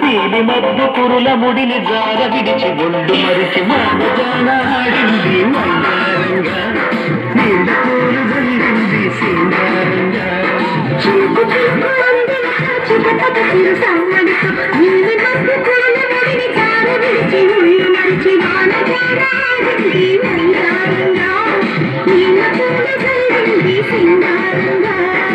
నీలి మబ్బు కురుల ముడిని జార విడిచి ఒళ్ళు మరిచి మాడజానాడింది మైదారంగా నీళ్ళ పూలు జల్లింది సింగారంగా చూపు చూపు అందరూ చిటపట చిరు సవ్వడితో నీలి మబ్బు కురుల ముడిని జార విడిచి ఉళ్ళు మరిచి వాన జారాడింది మైదారంగా నీళ్ళ పూలు జల్లింది సింగారంగా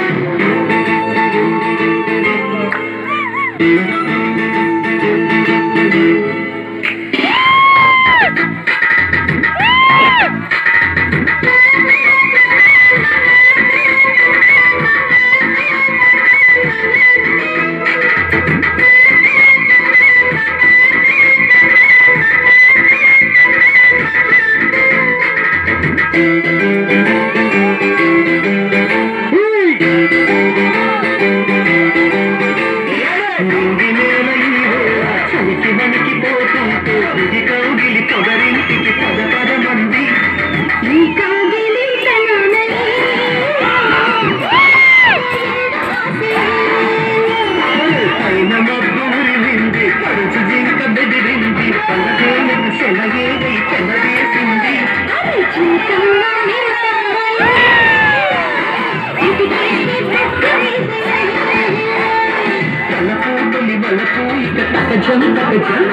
నింగి నేల ఈ వేళ చలికి వణికిపోతుంటే దిగి కౌగిలి పొగరింటికి పద పద మంది ఈ కాగిలి తననే పైన మబ్బు ఉరివింది పరుచు జింక బెదిరింది పల్లకేలకు సెలయేగై చెలవేసింది అరే చూడంగానే తలపూతలి వలపు ఇక తగజం తగజం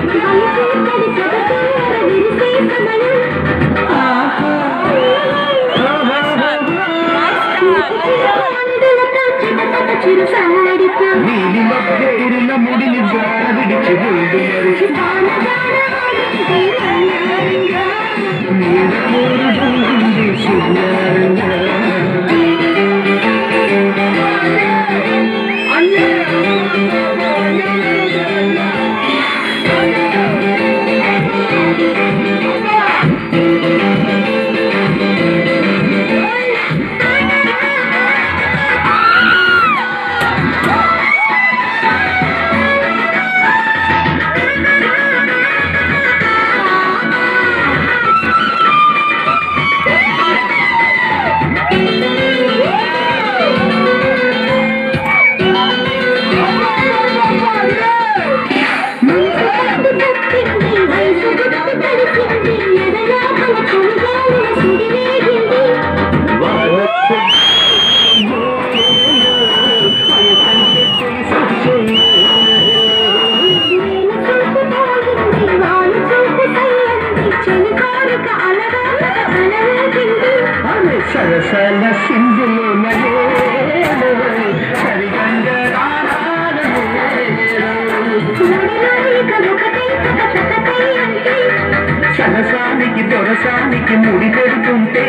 ఆహా నీలి మబ్బేరుల ముడిని జార విడిచి ఒళ్ళు మరిచి నీల మూరు జల్లింది శృంగారంగా సరసల సింధులు సరిగంగ సరసానికి దొరసానికి ముడి పెడుతుంటే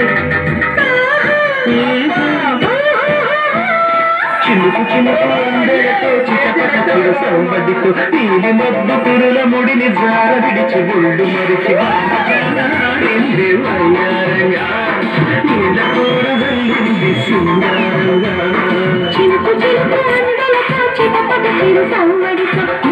చిలుకు చిలుకు అందరితో చిటపట చిరు సౌబడితో నీలి మబ్బు కురుల ముడిని జార విడిచి ఒళ్ళు మరిచి వానగానాడింది వయ్యారంగా నీళ్ళ కూర వెళ్ళింది సింగారంగా చిలుకు చిలుకు అందలతో చిటపట చిరు సవ్వడితో